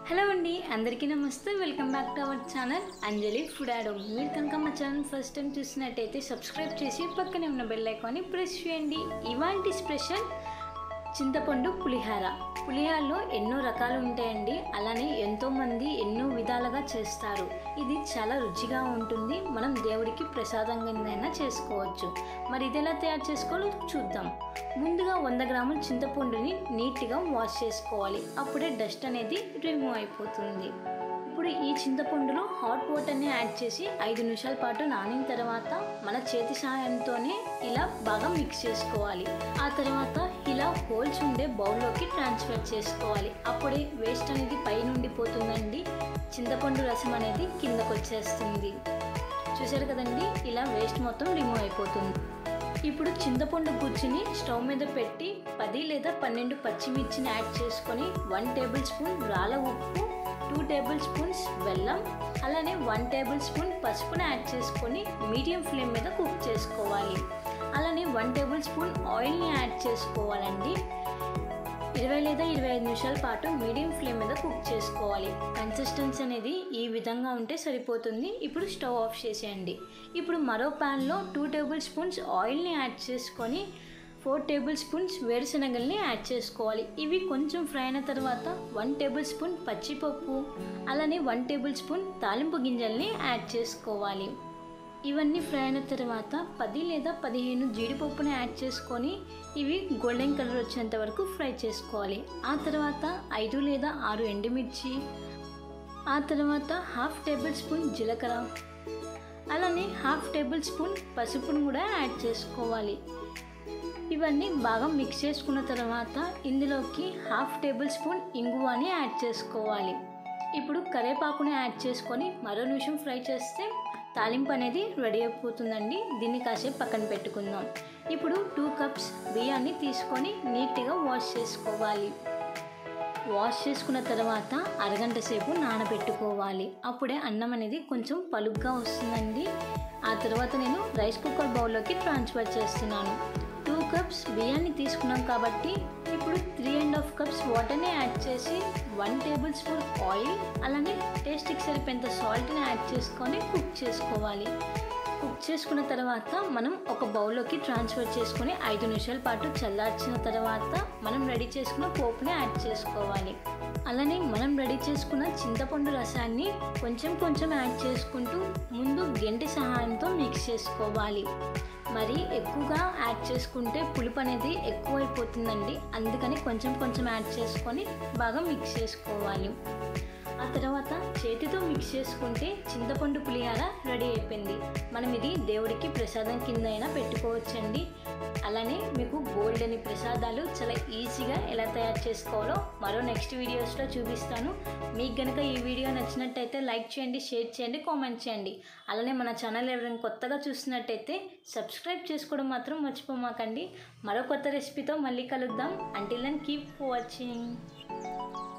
hello అండి అందరికీ నమస్తే welcome back to our channel Anjali food ఆడమ్ మీరు కనుక మా ఛానల్ ఫస్ట్ టైం చూసినట్టయితే సబ్స్క్రైబ్ చేసి పక్కనే ఉన్న బెల్ ఐకాన్ని ప్రెస్ చేయండి ఇవాంటి స్పెషల్ చింతపండు పులిహార పులిహారలో ఎన్నో రకాలు ఉంటాయండి అలానే ఎంతోమంది ఎన్నో విధాలుగా చేస్తారు ఇది చాలా రుచిగా ఉంటుంది మనం దేవుడికి ప్రసాదంగా చేసుకోవచ్చు మరి ఇది ఎలా తయారు చేసుకోవాలో చూద్దాం ముందుగా వంద గ్రాముల చింతపండుని నీట్గా వాష్ చేసుకోవాలి అప్పుడే డస్ట్ అనేది రిమూవ్ అయిపోతుంది ఇప్పుడు ఈ చింతపండులో హాట్ వాటర్ని యాడ్ చేసి ఐదు నిమిషాల పాటు నానిన తర్వాత మన చేతి సహాయంతోనే ఇలా బాగా మిక్స్ చేసుకోవాలి ఆ తర్వాత ఇలా హోల్స్ ఉండే బౌల్లోకి ట్రాన్స్ఫర్ చేసుకోవాలి అప్పుడే వేస్ట్ అనేది పైనుండి పోతుందండి చింతపండు రసం అనేది కిందకు వచ్చేస్తుంది చూసారు కదండి ఇలా వేస్ట్ మొత్తం రిమూవ్ అయిపోతుంది ఇప్పుడు చింతపండు గుజ్జుని స్టవ్ మీద పెట్టి పది లేదా పన్నెండు పచ్చిమిర్చిని యాడ్ చేసుకొని వన్ టేబుల్ స్పూన్ రాళ్ళ ఉప్పు టూ టేబుల్ స్పూన్స్ బెల్లం అలానే వన్ టేబుల్ స్పూన్ పసుపుని యాడ్ చేసుకొని మీడియం ఫ్లేమ్ మీద కుక్ చేసుకోవాలి అలానే వన్ టేబుల్ స్పూన్ ఆయిల్ని యాడ్ చేసుకోవాలండి ఇరవై లేదా ఇరవై ఐదు నిమిషాల పాటు మీడియం ఫ్లేమ్ మీద కుక్ చేసుకోవాలి కన్సిస్టెన్సీ అనేది ఈ విధంగా ఉంటే సరిపోతుంది ఇప్పుడు స్టవ్ ఆఫ్ చేసేయండి ఇప్పుడు మరో ప్యాన్లో టూ టేబుల్ స్పూన్స్ ఆయిల్ని యాడ్ చేసుకొని ఫోర్ టేబుల్ స్పూన్స్ వేరుశనగల్ని యాడ్ చేసుకోవాలి ఇవి కొంచెం ఫ్రై అయిన తర్వాత వన్ టేబుల్ స్పూన్ పచ్చిపప్పు అలానే వన్ టేబుల్ స్పూన్ తాలింపు గింజల్ని యాడ్ చేసుకోవాలి ఇవన్నీ ఫ్రై అయిన తర్వాత పది లేదా పదిహేను జీడిపప్పుని యాడ్ చేసుకొని ఇవి గోల్డెన్ కలర్ వచ్చేంత వరకు ఫ్రై చేసుకోవాలి ఆ తర్వాత ఐదు లేదా ఆరు ఎండుమిర్చి ఆ తర్వాత హాఫ్ టేబుల్ స్పూన్ జీలకర్ర అలానే హాఫ్ టేబుల్ స్పూన్ పసుపును కూడా యాడ్ చేసుకోవాలి ఇవన్నీ బాగా మిక్స్ చేసుకున్న తర్వాత ఇందులోకి హాఫ్ టేబుల్ స్పూన్ ఇంగువాని యాడ్ చేసుకోవాలి ఇప్పుడు కరేపాకుని యాడ్ చేసుకొని మరో నిమిషం ఫ్రై చేస్తే తాలింపు అనేది రెడీ అయిపోతుందండి దీన్ని కాసేపు పక్కన పెట్టుకుందాం ఇప్పుడు టూ కప్స్ బియ్యాన్ని తీసుకొని నీట్గా వాష్ చేసుకోవాలి వాష్ చేసుకున్న తర్వాత అరగంట సేపు నానబెట్టుకోవాలి అప్పుడే అన్నం అనేది కొంచెం పలుగ్గా వస్తుందండి ఆ తర్వాత నేను రైస్ కుక్కర్ బౌల్లోకి ట్రాన్స్ఫర్ చేస్తున్నాను టూ కప్స్ బియ్యాన్ని తీసుకున్నాం కాబట్టి ఇప్పుడు త్రీ అండ్ హాఫ్ కప్స్ వాటర్ని యాడ్ చేసి వన్ టేబుల్ స్పూన్ ఆయిల్ అలానే టేస్ట్కి సరిపోయేంత సాల్ట్ని యాడ్ చేసుకొని కుక్ చేసుకోవాలి కుక్ చేసుకున్న తర్వాత మనం ఒక బౌల్లోకి ట్రాన్స్ఫర్ చేసుకొని ఐదు నిమిషాల పాటు చల్లార్చిన తర్వాత మనం రెడీ చేసుకున్న పోపుని యాడ్ చేసుకోవాలి అలానే మనం రెడీ చేసుకున్న చింతపండు రసాన్ని కొంచెం కొంచెం యాడ్ చేసుకుంటూ ముందు గెంటి సహాయంతో మిక్స్ చేసుకోవాలి మరి ఎక్కువగా యాడ్ చేసుకుంటే పులుపు అనేది ఎక్కువైపోతుందండి అందుకని కొంచెం కొంచెం యాడ్ చేసుకొని బాగా మిక్స్ చేసుకోవాలి ఆ తర్వాత చేతితో మిక్స్ చేసుకుంటే చింతపండు పులిహార రెడీ అయిపోయింది మనం ఇది దేవుడికి ప్రసాదం కింద అయినా పెట్టుకోవచ్చండి అలానే మీకు గోల్డ్ అని ప్రసాదాలు చాలా ఈజీగా ఎలా తయారు చేసుకోవాలో మరో నెక్స్ట్ వీడియోస్లో చూపిస్తాను మీకు కనుక ఈ వీడియో నచ్చినట్టయితే లైక్ చేయండి షేర్ చేయండి కామెంట్ చేయండి అలానే మన ఛానల్ ఎవరైనా కొత్తగా చూసినట్టయితే సబ్స్క్రైబ్ చేసుకోవడం మాత్రం మర్చిపోమాకండి మరో కొత్త రెసిపీతో మళ్ళీ కలుద్దాం అంటిల్ దెన్ కీప్ వాచింగ్